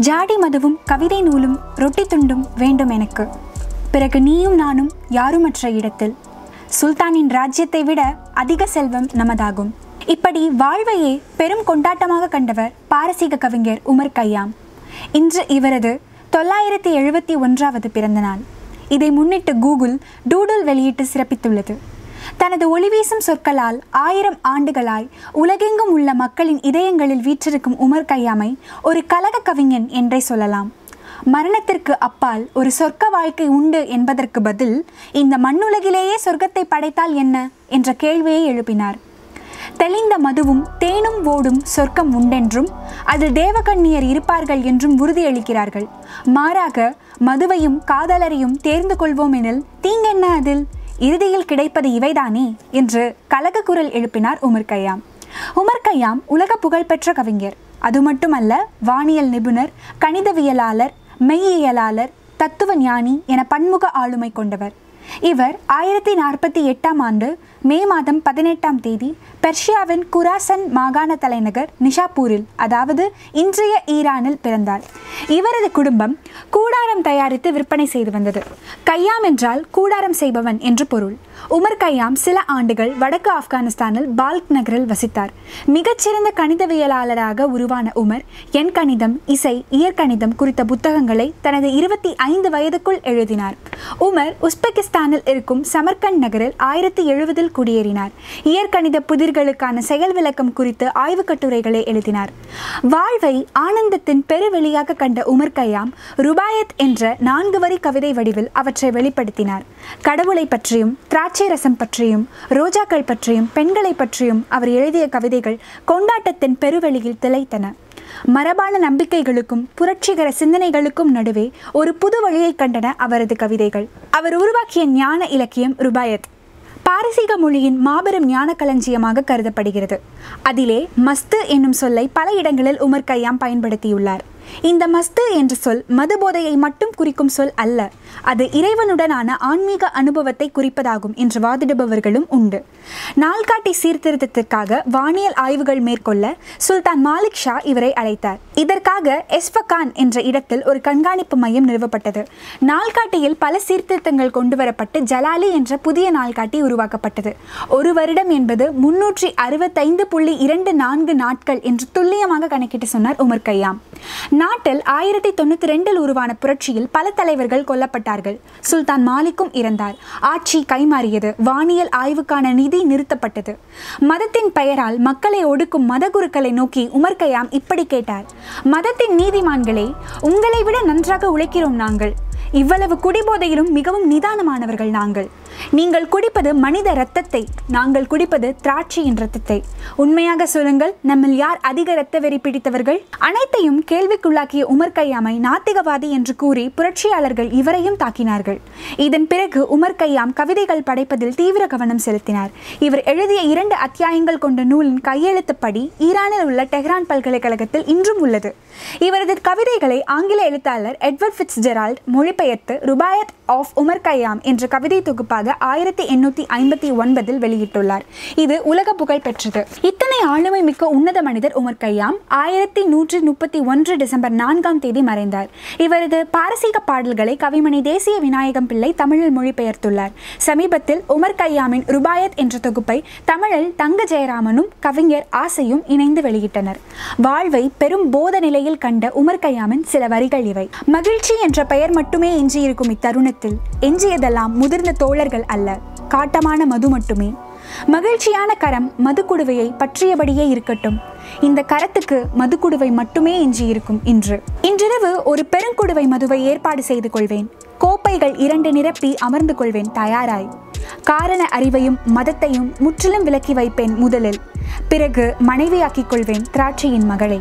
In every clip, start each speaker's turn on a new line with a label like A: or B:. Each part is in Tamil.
A: ஜாடி மதுவும் கவிதை நூலும் ரொட்டி துண்டும் வேண்டும் எனக்கு பிறகு நீயும் நானும் யாருமற்ற இடத்தில் சுல்தானின் ராஜ்யத்தை விட அதிக செல்வம் நமதாகும் இப்படி வாழ்வையே பெரும் கொண்டாட்டமாக கண்டவர் பாரசீக கவிஞர் உமர் கய்யாம் இன்று இவரது தொள்ளாயிரத்தி எழுபத்தி ஒன்றாவது பிறந்த நாள் இதை முன்னிட்டு கூகுள் டூடுல் வெளியிட்டு சிறப்பித்துள்ளது தனது ஒளிவீசும் சொற்களால் ஆயிரம் ஆண்டுகளாய் உலகெங்கும் உள்ள மக்களின் இதயங்களில் வீற்றிருக்கும் உமர் கய்யாமை ஒரு கலக கவிஞன் என்றே சொல்லலாம் மரணத்திற்கு அப்பால் ஒரு சொர்க்க வாழ்க்கை உண்டு என்பதற்கு பதில் இந்த மண்ணுலகிலேயே சொர்க்கத்தை படைத்தால் என்ன என்ற கேள்வியை எழுப்பினார் தெளிந்த மதுவும் தேனும் ஓடும் சொர்க்கம் உண்டென்றும் அதில் தேவகண்ணியர் இருப்பார்கள் என்றும் உறுதியளிக்கிறார்கள் மாறாக மதுவையும் காதலரையும் தேர்ந்து கொள்வோம் எனில் தீங்கென்ன அதில் இறுதியில் கிடைப்பது இவைதானே என்று கலக குரல் எழுப்பினார் உமர் கய்யாம் உமர் கய்யாம் உலக புகழ்பெற்ற கவிஞர் அது மட்டுமல்ல வானியல் நிபுணர் கணிதவியலாளர் மெய்யியலாளர் தத்துவ ஞானி என பன்முக ஆளுமை கொண்டவர் இவர் ஆயிரத்தி நாற்பத்தி எட்டாம் ஆண்டு மே மாதம் பதினெட்டாம் தேதி பெர்ஷியாவின் குராசன் மாகாண தலைநகர் நிஷாப்பூரில் அதாவது இன்றைய ஈரானில் பிறந்தார் இவரது குடும்பம் கூடாரம் தயாரித்து விற்பனை செய்து வந்தது கையாம் என்றால் கூடாரம் செய்பவன் என்று பொருள் உமர் கையாம் சில ஆண்டுகள் வடக்கு ஆப்கானிஸ்தானில் பால்க் நகரில் வசித்தார் மிகச்சிறந்த கணிதவியலாளராக உருவான உமர் எண் கணிதம் இசை இயற்கணிதம் குறித்த புத்தகங்களை தனது இருபத்தி ஐந்து வயதுக்குள் எழுதினார் உமர் உஸ்பெகிஸ்தானில் இருக்கும் சமர்கண்ட் நகரில் ஆயிரத்தி எழுபதில் குடியேறினார் இயற்கணித புதிர்களுக்கான செயல் விளக்கம் குறித்து ஆய்வுக் கட்டுரைகளை எழுதினார் வாழ்வை ஆனந்தத்தின் பெருவெளியாக கண்ட உமர் கய்யாம் ருபாயத் என்ற நான்கு வரி கவிதை வடிவில் அவற்றை வெளிப்படுத்தினார் கடவுளை பற்றியும் திராட்சை ரசம் பற்றியும் ரோஜாக்கள் பற்றியும் பெண்களை பற்றியும் அவர் எழுதிய கவிதைகள் கொண்டாட்டத்தின் பெருவெளியில் திளைத்தன மரபான நம்பிக்கைகளுக்கும் புரட்சிகர சிந்தனைகளுக்கும் நடுவே ஒரு புது வழியை கண்டன அவரது கவிதைகள் அவர் உருவாக்கிய ஞான இலக்கியம் ருபாயத் பாரசீக மொழியின் மாபெரும் ஞான களஞ்சியமாக கருதப்படுகிறது அதிலே மஸ்து என்னும் சொல்லை பல இடங்களில் உமர் கய்யாம் பயன்படுத்தியுள்ளார் இந்த மஸ்து என்ற சொல் மது போதையை மட்டும் குறிக்கும் சொல் அல்ல அது இறைவனுடனான ஆன்மீக அனுபவத்தை குறிப்பதாகும் என்று வாதிடுபவர்களும் உண்டு நாள்காட்டி சீர்திருத்தத்திற்காக வானியல் ஆய்வுகள் மேற்கொள்ள சுல்தான் மாலிக் ஷா இவரை அழைத்தார் இதற்காக எஸ்பகான் என்ற இடத்தில் ஒரு கண்காணிப்பு மையம் நிறுவப்பட்டது நாள்காட்டியில் பல சீர்திருத்தங்கள் கொண்டுவரப்பட்டு ஜலாலி என்ற புதிய நாள்காட்டி உருவாக்கப்பட்டது ஒரு வருடம் என்பது முன்னூற்றி அறுபத்தைந்து புள்ளி இரண்டு நான்கு நாட்கள் என்று துல்லியமாக கணக்கிட்டு சொன்னார் உமர் கய்யாம் நாட்டில் ஆயிரத்தி தொண்ணூற்றி ரெண்டில் உருவான புரட்சியில் பல தலைவர்கள் கொல்லப்பட்டார்கள் சுல்தான் மாலிக்கும் இறந்தார் ஆட்சி கைமாறியது வானியல் ஆய்வுக்கான நிதி நிறுத்தப்பட்டது மதத்தின் பெயரால் மக்களை ஒடுக்கும் மதகுருக்களை நோக்கி உமர் கயாம் இப்படி கேட்டார் மதத்தின் நீதிமான்களே உங்களை விட நன்றாக உழைக்கிறோம் நாங்கள் இவ்வளவு குடிபோதையிலும் மிகவும் நிதானமானவர்கள் நாங்கள் நீங்கள் குடிப்பது மனித இரத்தத்தை நாங்கள் குடிப்பது திராட்சையின் இரத்தத்தை உண்மையாக சொல்லுங்கள் நம்மில் யார் அதிக இரத்த வெறி பிடித்தவர்கள் அனைத்தையும் கேள்விக்குள்ளாக்கிய உமர் கையாமை நாத்திகவாதி என்று கூறி புரட்சியாளர்கள் இவரையும் தாக்கினார்கள் இதன் பிறகு உமர் கையாம் கவிதைகள் படைப்பதில் தீவிர கவனம் செலுத்தினார் இவர் எழுதிய இரண்டு அத்தியாயங்கள் கொண்ட நூலின் கையெழுத்துப்படி ஈரானில் உள்ள டெஹ்ரான் பல்கலைக்கழகத்தில் இன்றும் உள்ளது இவரது கவிதைகளை ஆங்கில எழுத்தாளர் எட்வர்ட் ஃபிட்ஸ் ஜெரால்ட் மொழிபெயர்த்து ருபாயத் ஆஃப் உமர் கய்யாம் என்ற கவிதை தொகுப்பாக ஆயிரத்தி எண்ணூற்றி ஐம்பத்தி ஒன்பதில் வெளியிட்டுள்ளார் இது உலக புகழ் பெற்றது இத்தனை ஆளுமை மிக்க உன்னத மனிதர் உமர் கய்யாம் ஆயிரத்தி நூற்றி முப்பத்தி ஒன்று டிசம்பர் நான்காம் தேதி மறைந்தார் இவரது பாரசீக பாடல்களை கவிமணி தேசிய விநாயகம் பிள்ளை தமிழில் மொழிபெயர்த்துள்ளார் சமீபத்தில் உமர் கய்யாமின் ருபாயத் என்ற தொகுப்பை தமிழில் தங்க ஜெயராமனும் கவிஞர் ஆசையும் இணைந்து வெளியிட்டனர் வாழ்வை பெரும் போத நிலையில் கண்ட உமர் கய்யாமின் சில வரிகள் இவை மகிழ்ச்சி என்ற பெயர் மட்டுமே எஞ்சியிருக்கும் இத்தருணத்தில் எஞ்சியதெல்லாம் முதிர்ந்த தோழர்கள் அல்ல காட்டமான மது மட்டுமே மகிழ்ச்சியான கரம் மதுக்குடுவையை பற்றியபடியே இருக்கட்டும் இந்த கரத்துக்கு மதுக்குடுவை மட்டுமே எஞ்சியிருக்கும் இன்று இன்றிரவு ஒரு பெருங்குடுவை மதுவை ஏற்பாடு செய்து கொள்வேன் கோப்பைகள் இரண்டு நிரப்பி அமர்ந்து கொள்வேன் தயாராய் காரண அறிவையும் மதத்தையும் முற்றிலும் விலக்கி வைப்பேன் முதலில் பிறகு மனைவியாக்கிக் கொள்வேன் திராட்சையின் மகளை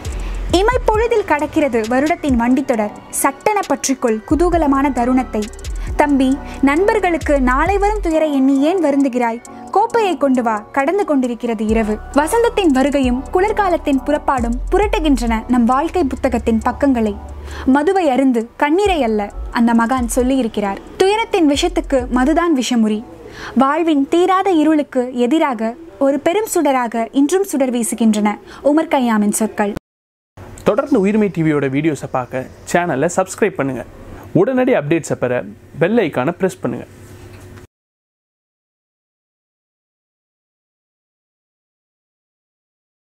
A: இமை பொழுதில் கடக்கிறது வருடத்தின் வண்டித்தொடர் சட்டென பற்றிக்கொள் குதூகலமான தருணத்தை தம்பி நண்பர்களுக்கு நாளை வரும் துயரை எண்ணி ஏன் வருந்துகிறாய் கோப்பையை கொண்டு வா கடந்து கொண்டிருக்கிறது இரவு வசந்தத்தின் வருகையும் குளிர்காலத்தின் புறப்பாடும் புரட்டுகின்றன நம் வாழ்க்கை புத்தகத்தின் பக்கங்களை மதுவை அருந்து கண்ணீரை அல்ல அந்த மகான் சொல்லியிருக்கிறார் துயரத்தின் விஷத்துக்கு மதுதான் விஷமுறி வாழ்வின் தீராத இருளுக்கு எதிராக ஒரு பெரும் சுடராக இன்றும் சுடர் வீசுகின்றன உமர் கய்யாமின் சொற்கள்
B: தொடர்ந்து உயிர்மை டிவியோட வீடியோஸை பார்க்க சேனலை சப்ஸ்கிரைப் பண்ணுங்கள் உடனடி அப்டேட்ஸை பெற பெல் ஐக்கானை ப்ரெஸ் பண்ணுங்கள்